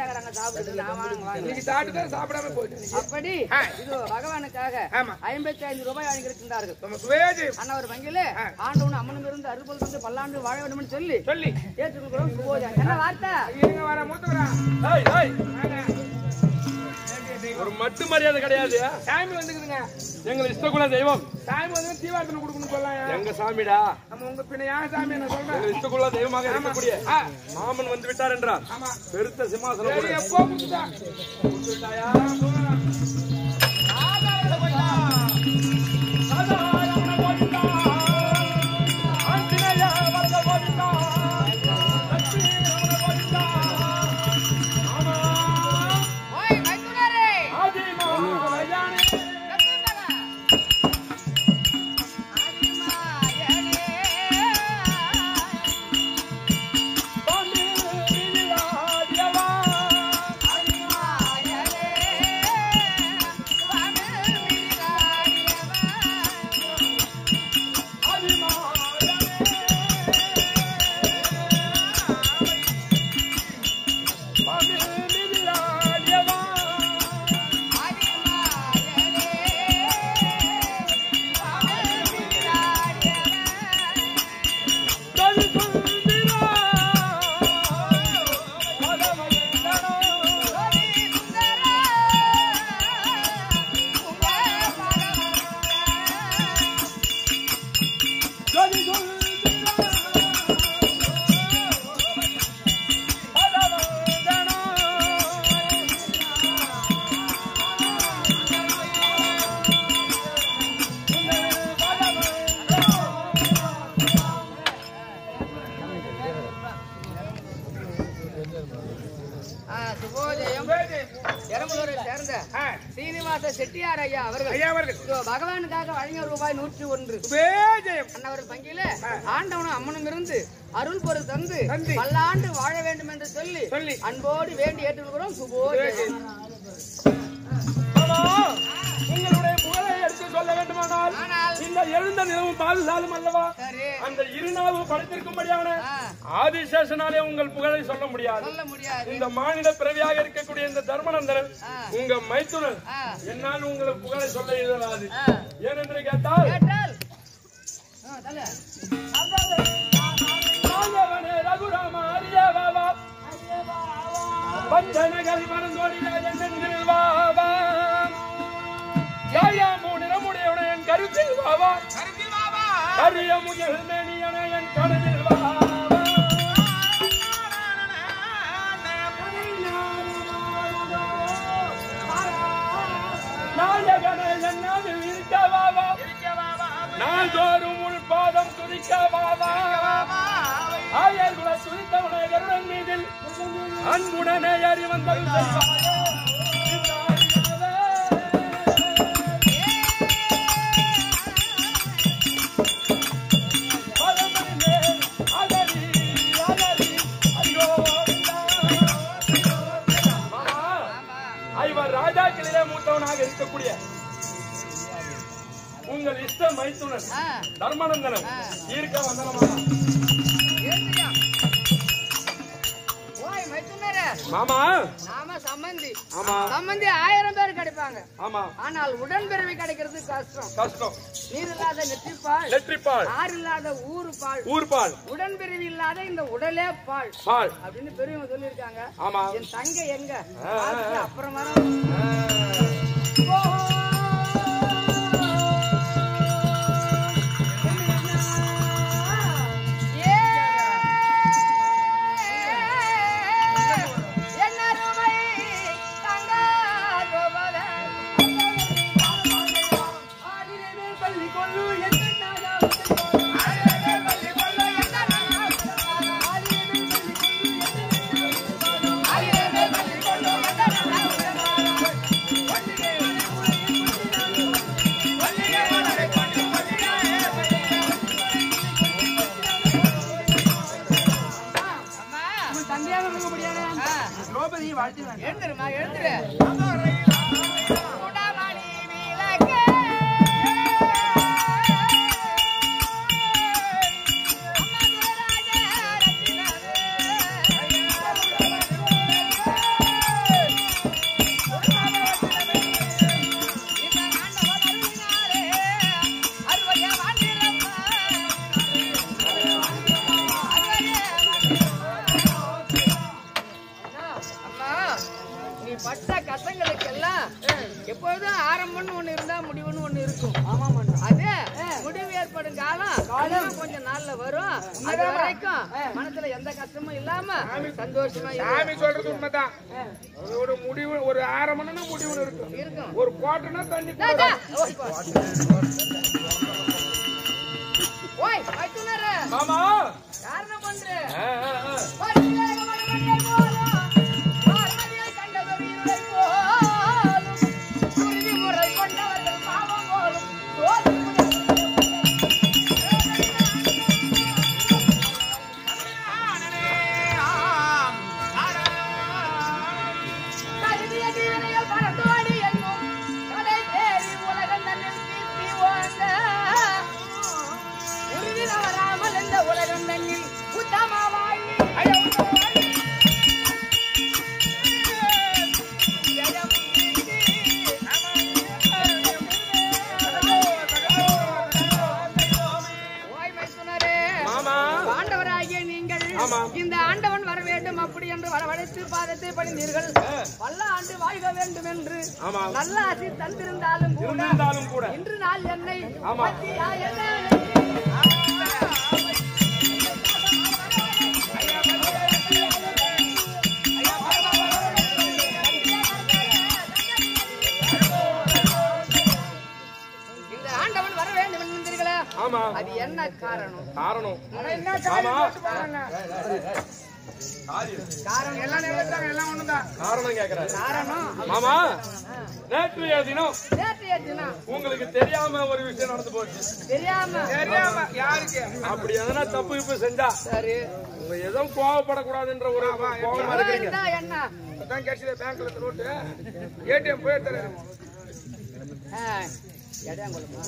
கேக்குறாங்க சாப்பிட்டு நான் வாங்க வாங்க இன்னைக்கு சாப்பிட்டு தான் சாப்பிடாம போயிட்டு அப்படி ஆ. இது பகவானுக்காக ஆமா. ஐம்பத்தி ஐந்து ரூபாய் வாங்கியிருக்கின்றார்கள் நம்ம சுவேஜி அண்ணா ஒரு வங்கியில ஆண்டவன் அம்மனும் இருந்து அறுபது வந்து பல்லாண்டு வாழ வேண்டும் சொல்லி சொல்லி ஏற்றுக்கொள்கிறோம் சுபோஜா என்ன வார்த்தை இருங்க வர மூத்தவரா ஏய், ஏய், ஒரு மட்டு மரியாதை கிடையாது சாமி வந்துக்குதுங்க எங்கள் இஷ்டகுல தெய்வம் சாமி வந்து தீவார்த்தனை கொடுக்கணும்னு சொல்லலாம் எங்க சாமிடா நம்ம உங்க பின்ன யார் சாமி என்ன சொல்றேன் எங்கள் இஷ்டகுல தெய்வமாக இருக்கக்கூடிய ஆ. மாமன் வந்து விட்டார் என்றார் ஆமா பெருத்த சிம்மாசனம் சரி கொடு. எப்போ கொடுத்தா கொடுத்துட்டாயா? ஓய் மைத்துனரே சுபோஜயம் பெரம்பலூரை சேர்ந்த ஆ, சீனிவாச செட்டியார் ஐயா அவர்கள் ஐயா அவர்கள் இதோ பகவானுக்காக வழங்கிய ரூபாய் நூற்றி ஒன்று சுவேஜயம் அன்னவர் பங்கில ஆண்டவனும் அம்மனும் இருந்து அருள் பொருள் தந்து தந்து. பல்லாண்டு வாழ வேண்டும் என்று சொல்லி சொல்லி. அன்போடு வேண்டி ஏற்றுக்கொள்கிறோம் சுபோஜயம் ஆமா, உங்களுடைய புகழை எடுத்து சொல்ல வேண்டுமானால் ஆனால் இந்த எழுந்த நிலவும் பால் சாலும் அல்லவா சரி அந்த இருநாவு படைத்திருக்கும்படியான ஆ, ஆதிசேஷனாலே உங்கள் புகழை சொல்ல முடியாது சொல்ல முடியாது இந்த மாநில பிறவியாக இருக்கக்கூடிய இந்த தர்மநந்தரன் ஆ. உங்க மைத்துனர் ஆ, என்னால் உங்களுக்கு புகழை சொல்ல இயலாது ஆ. ஏனென்று கேட்டால் கேட்டால் ஆ, தல. ஆண்டவனே ரகுராம அரியவாவா பஞ்சனகல் மறந்தோடியா என்னென்னில் வாவா யாயா மூணிடமுடையவன என் கருத்தில் வாவா கரிய முயல் மேனியன என் கனவில் வாவா நாயகனே என்னால் இருக்க வாவா நாள்தோறும் உள் பாதம் துதிக்க வாவா ஆயர் குல துதித்தவனை கருடன் மீதில் அன்புடனே ஏறி வந்தது செய்வாயே. இந்த ஆடியாவே. பரமனே, அகரி, அகரி, ஐயோ, மாமா, ஐவர் ராஜாக்களிலே மூத்தவனாக இருக்கக்கூடிய உங்கள் இஷ்ட மைத்துனன் ஆ, தர்மநந்தனன் ஆ. ஈர்க்க வந்தனமா ஏத்துயா. ஓய் மைத்துனரே மாமா நாம சம்மந்தி ஆமா சம்மந்தி ஆயிரம் பேர் கிடைப்பாங்க ஆமா ஆனால் உடன்பிறவி கிடைக்கிறது கஷ்டம் கஷ்டம் நீர் இல்லாத நெற்றிப்பால் லெட்ரிப்பால் ஆறு இல்லாத ஊரு பால் ஊர்பால் உடன்பிறவி இல்லாத இந்த உடலே பால் பால் அப்படின்னு பெரியவங்க சொல்லியிருக்காங்க ஆமா என் தங்க எங்க ஆ, ஆ. பார்த்துட்டு அப்புறம் வரோம் தந்தையாக இருக்க முடியாது திரௌபதியை வாழ்த்து எழுந்துருமா எழுந்துரு சுடமணி விளக்கே. அம்மா துரராஜ ரத்தினமே. நீ பட்ட கஷ்டங்களுக்கெல்லாம் எப்பொழுதும் ஆரம்பம்னு ஒண்ணு இருந்தா முடிவுன்னு ஒண்ணு இருக்கும் அது முடிவு ஏற்படும் காலம் காலம் கொஞ்சம் நாள்ல வரும் அது வரைக்கும் மனசுல எந்த கஷ்டமும் இல்லாம சந்தோஷமா இரு. சாமி சொல்றது உண்மைதான் ஒரு முடிவு ஒரு அரை மணி நேரம் முடிவு இருக்கும் இருக்கும் ஒரு கோட்டைனா தண்ணி டா, டா. ஓய், போ. ஓய் வைத்துனரு மாமா காரணம் பண்ற ஆ, ஆ, ஆ. உலகம் தன்னில் உத்தமமாய் ஓய் மைத்துனரே, மாமா ஆண்டவராகிய நீங்கள் ஆமாம். இந்த ஆண்டவன் வர வேண்டும் அப்படி என்று வரவழைத்து பாதத்தை பணிந்தீர்கள் பல்ல ஆண்டு வாழ்க வேண்டும் என்று ஆமாம். நல்ல ஆசி தந்திருந்தாலும் கூட இருந்திருந்தாலும் கூட இன்று நாள் என்னை ஆமாம். பற்றியா என்ன இந்த ஆண்டவன் வர வேண்டும் என்கிறீர்களே ஆமா அது என்ன காரணம் காரணம் என்ன காரியம் ஆமா. போட்டு பாருங்க. காரணம் எல்லாம் நிலத்தாங்க எல்லாம் ஒண்ணுதான் காரணம் கேக்குறாரு காரணம் மாமா நேற்றைய தினம் நேற்றைய தினம் உங்களுக்கு தெரியாம ஒரு விஷயம் நடந்து போச்சு தெரியாம தெரியாம யாருக்கு அப்படி எதனா தப்பு இப்ப செஞ்சா சரி உங்க எதுவும் கோவப்படக்கூடாதுன்ற ஒரு கோவமா இருக்கிறீங்க இருந்தா என்ன அதான் கேட்கல பேங்க்ல நோட்டு ஏடிஎம் போய் தரேன் ஆ, எடையாங்குளமா?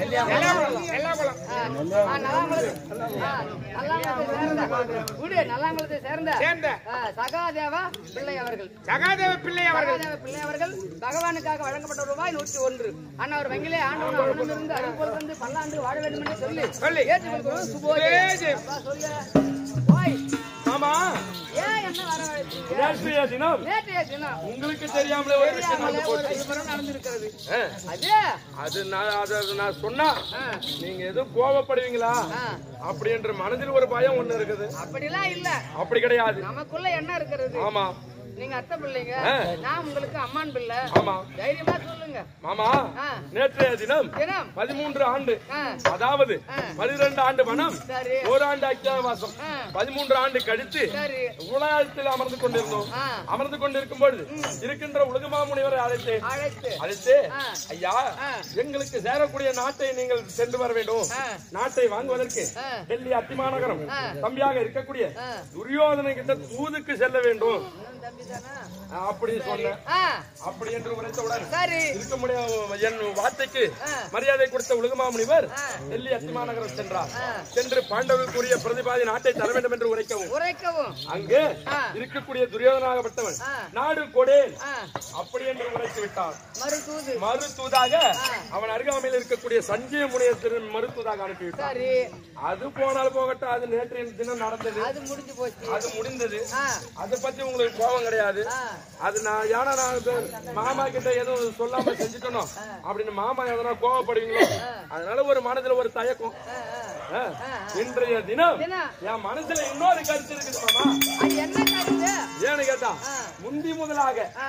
எல்லாம் ஆ, ஆ, நல்லாங்குளத்து. ஆ, நல்லாங்குளத்தை சேர்ந்த விடு, நல்லாங்குளத்தை சேர்ந்த சேர்ந்த ஆ, சகாதேவா பிள்ளை அவர்கள் சகாதேவ பிள்ளை அவர்கள் சகாதேவ பிள்ளை அவர்கள் பகவானுக்காக வழங்கப்பட்ட ரூபாய் நூற்றி ஒன்று அண்ணா ஒரு வங்கிலே ஆண்டவன் அவனிருந்து அறிவிப்போல் வந்து பல்லாண்டு வாழ வேண்டும் என்று சொல்லி சொல்லி. ஏற்றுக்கொள்கிறோம் சுபோஜி சுபோஜி. அப்பா சொல்லு ஓய் மாமா ஏன் என்ன வரவழைத்தீங்க நேற்றைய தினம் நேற்றைய தினம் உங்களுக்கு தெரியாமலே ஒரு விஷயம் தெரியாமலே நடந்து ஒரு போச்சு விபரம் நடந்திருக்கிறது ஆ, அதே அது நான் அதை நான் சொன்னா ஆ, நீங்க எதுவும் கோவப்படுவீங்களா ஆ, அப்படி என்று மனதில் ஒரு பயம் ஒண்ணு இருக்குது அப்படிலாம் இல்ல அப்படி கிடையாது நமக்குள்ள என்ன இருக்கிறது ஆமா நீங்க அத்தை பிள்ளைங்க ஆ. நான் உங்களுக்கு அம்மான் பிள்ளை ஆமா தைரியமா சொல்லுங்க மாமா ஆ. நேற்றைய தினம் தினம் பதிமூன்று ஆண்டு ஆ, அதாவது ஆ. பனிரெண்டு ஆண்டு பணம் சரி ஓராண்டு அத்தியாவாசம் ஆ, பதிமூன்று ஆண்டு கழித்து சரி உலகத்தில் அமர்ந்து கொண்டிருந்தோம் ஆ, அமர்ந்து கொண்டிருக்கும் பொழுது இருக்கின்ற உலகமா முனிவரை அழைத்தேன் அழைத்து அழைத்து ஆ. ஐயா ஆ. எங்களுக்கு சேரக்கூடிய நாட்டை நீங்கள் சென்று வர வேண்டும் ஆ. நாட்டை வாங்குவதற்கு ஆ. டெல்லி அத்திமாநகரம் ஆ. தம்பியாக இருக்கக்கூடிய ஆ. துரியோதனை கிட்ட தூதுக்கு செல்ல வேண்டும் அண்ணன் தம்பி தானா அப்படி சொன்னேன் ஆ, அப்படி என்று உரைத்தவுடன் சரி இருக்க முடியாத என் வார்த்தைக்கு ஆ. மரியாதை கொடுத்த உலகமாமுனிவர் ஆ. டெல்லி அத்திமாநகரம் சென்றார் ஆ. சென்று பாண்டவருக்குரிய பிரதிபாதி நாட்டை தர வேண்டும் என்று உரைக்கவும் உரைக்கவும் அங்கு ஆ. இருக்கக்கூடிய துரியோதனாகப்பட்டவன் ஆ. நாடு கொடேன் ஆ, அப்படி என்று உரைத்து விட்டான் மறுதூது மருத்துவதாக ஆ. அவன் அருகாமையில் இருக்கக்கூடிய சஞ்சய முனியத்தின் மருத்துவதாக அனுப்பிவிட்டான் சரி அது போனால் போகட்டும் அது நேற்றைய தினம் நடந்தது அது முடிஞ்சு போச்சு அது முடிந்தது ஆ, அதை பத்தி உங்களுக்கு கோபம் கிடையாது ஆ, அது நான் ஏன்னா நான் இப்ப மாமா கிட்ட எதுவும் சொல்லாம செஞ்சுட்டனோ அப்படின்னு மாமா எதனா கோவப்படுவீங்களோ அதனால ஒரு மனதுல ஒரு தயக்கம் ஆ, ஆ. ஆ. இன்றைய தினம் தினம். என் மனசுல இன்னொரு கருத்து இருக்குது மாமா அது என்ன கருத்து ஏன்னு கேட்டா ஆ. முந்தி முதலாக ஆ,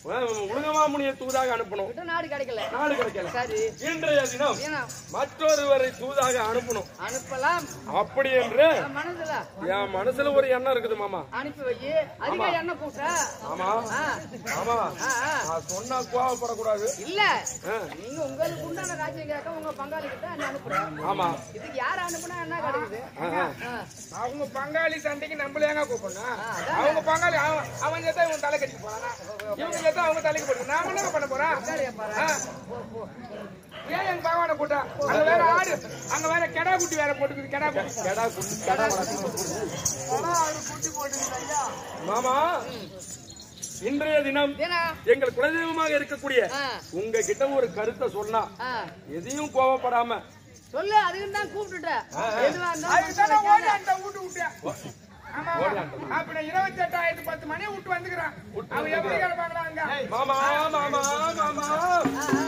உலகமாமுனிய தூதாக அனுப்பணும் விட்டு நாடு கிடைக்கல நாடு கிடைக்கல சரி இன்றைய தினம் தினம் மற்றொருவரை தூதாக அனுப்பணும் அனுப்பலாம் அப்படி என்று என் மனசுல என் மனசுல ஒரு எண்ணம் இருக்குது மாமா அனுப்பி வை அதிக என்ன கூட்ட ஆமா ஆ, ஆமா ஆ, ஆ. நான் சொன்னா கோவப்படக்கூடாது இல்ல ஆ. நீங்க உங்களுக்கு உண்டான ராஜ்யம் கேட்க உங்க பங்காளி கிட்ட என்ன அனுப்புறேன் ஆமா இதுக்கு யார் அனுப்புனா என்ன கிடைக்குது ஆ, ஆ. ஆ, அவங்க பங்காளி சண்டைக்கு நம்மள ஏங்க கூப்பிடணும் ஆ, அதான். அவங்க பங்காளி அவன் அவன் சேர்த்தா இவன் தலை கட்டிக்கு போறானா இவங்க சேர்த்தா அவங்க தலைக்கு போட்டு நாம என்ன பண்ண போறோம் சரியா பாரு. ஆ. ஏன் எங்க பகவான கூட்டா அங்க வேற ஆடு அங்க வேற கெடா குட்டி வேற போட்டுக்குது கெடா குட்டி கெடா குட்டி கெடா வளர்த்து. கெடா ஆடு குட்டி போட்டுக்குது ஐயா மாமா இன்றைய தினம் தினம் எங்கள் குலதெய்வமாக இருக்கக்கூடிய ஆ, உங்ககிட்ட ஒரு கருத்தை சொன்னா ஆ. எதையும் கோவப்படாம சொல்லு அதுக்கு தான் கூப்பிட்டுட்டேன் எதுவா அதுக்கு தான் இருந்தாலும் நான் ஓடியாண்ட வீட்டு விட்டேன் ஆமா ஆமா. அப்ப நான் இருபத்தி எட்டாயிரத்தி பத்து மணி விட்டு வந்துக்கிறேன் அவன் எப்படி கிடப்பாங்களா அங்க மாமா மாமா மாமா ஆ, ஆ.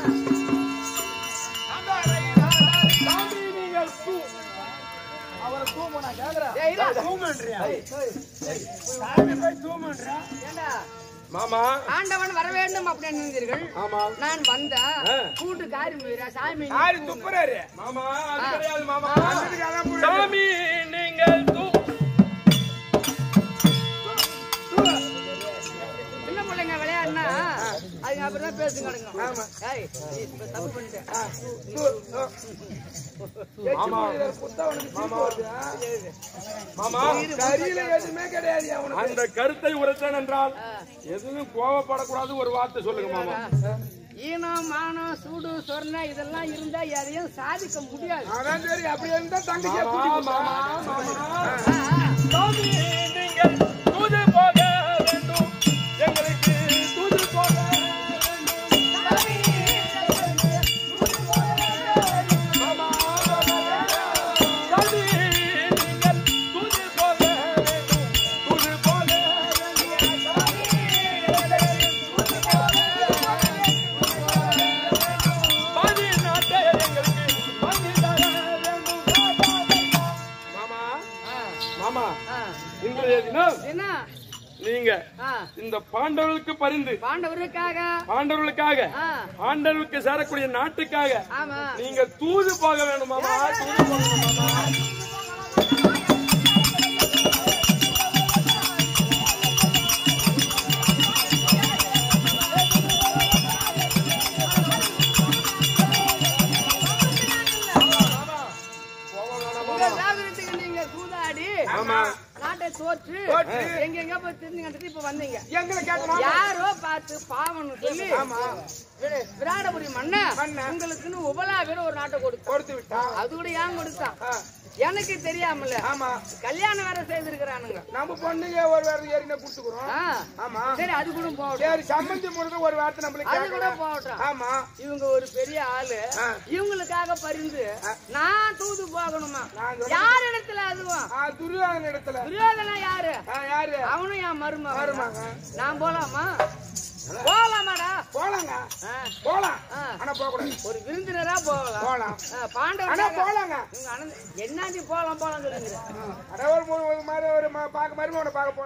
சாமி நீங்கள் தூ அவரை தூம நான் கேக்குறேன் ஏய், இரு. தூமன்றியா போய் தூமன்றா ஏண்டா மாமா ஆண்டவன் வர வேண்டும் அப்படின்னு நினைந்தீர்கள் ஆமா நான் வந்தேன் ஆ. கூட்டு காரி மீறா சாமி யாரு துப்புறாரு மாமா அது கிடையாது மாமா அதுக்கு அதான் புரியுது. சாமி நீங்கள் தூ சின்ன பிள்ளைங்க விளையாடுனா அதுங்க அப்புறம் தான் பேசுங்க ஆமா. ஏய் நீ இப்ப தப்பு பண்ணிட்ட மாமா புத்தவனுக்கு சிரிப்பு வருது, ஆ? மாமா கரியில எதுவுமே கிடையாது அவனுக்கு அந்த கருத்தை உரைத்தேன் என்றால் எதுவும் கோவப்படக்கூடாது ஒரு வார்த்தை சொல்லுங்க மாமா ஈனம் மானம் சூடு சொர்ண இதெல்லாம் இருந்தா எதையும் சாதிக்க முடியாது அதான் சரி அப்படி இருந்தா தங்கச்சியை மாமா கூட்டிட்டு போ. மாமா மாமா ஆ, ஆ. சாமி நீங்கள் தூது போக வேண்டும் எங்களுக்கு தூது போக வேண்டும் மாமா சாமி நீங்கள் தூது போக வேண்டும் தூது போக பாதி நாட்டை எங்களுக்கு வாங்கி தர வேண்டும் மாமா ஆ, மாமா ஆ. இன்றைய தினம் என்ன நீங்க ஆ, இந்த பாண்டவர்களுக்கு பரிந்து பாண்டவருக்காக பாண்டவர்களுக்காக ஆ, பாண்டவர்களுக்கு சேரக்கூடிய நாட்டுக்காக ஆமா நீங்க தூது போக வேண்டும் மாமா தூது போக வேண்டும் மாமா உங்க சாகரத்துக்கு நீங்க சூதாடி ஆமா நாட்டை தோற்று தோற்று. எங்க எங்க போய் திரும்பி கண்டுட்டு இப்ப வந்தீங்க எங்களை கேட்கணும் யாரோ பார்த்து பாவம்னு சொல்லி ஆமா. விர- விராடபுரி மன்னன் மன்னன். உங்களுக்குன்னு உபலாவிட ஒரு நாட்டை கொடுத்தான் கொடுத்து விட்டா அது கூட ஏன் கொடுத்தான் ஆ, எனக்கு தெரியாமல ஆமா கல்யாணம் வேற செய்திருக்கிறானுங்க நம்ம பொண்ணுங்க ஒரு வேற ஏறின கொடுத்துக்கிறோம் ஆ, ஆமா சரி அது கூட போகட்டும் சரி சம்பந்தி முழுக்க ஒரு வார்த்தை நம்மளுக்கு அது கூட கேட்கலாம் போகட்டும் ஆமா இவங்க ஒரு பெரிய ஆளு ஆ. இவங்களுக்காக பரிந்து நான் தூது போகணுமா நான் சொல்றேன். யார் இடத்துல அதுவும் ஆ, துரியோதன இடத்துல துரியோதனா யாரு ஆ, யாரு அவனும் என் மருமகன் மருமகன். நான் போலாமா போலாமாடா போலாங்க ஆ, போலாம் ஆ. ஆனா போக கூடாது ஒரு விருந்தினரா போகலாம் போலாம் ஆ, ஆனா பாண்டவர் போலாங்க உங்க அண்ணன் என்னாச்சு போலாம் போலாம் சொல்லுங்க அட ஒரு மூணு ஒரு மாதிரி ஒரு ம- பார்க்க மருமகனை பார்க்க போ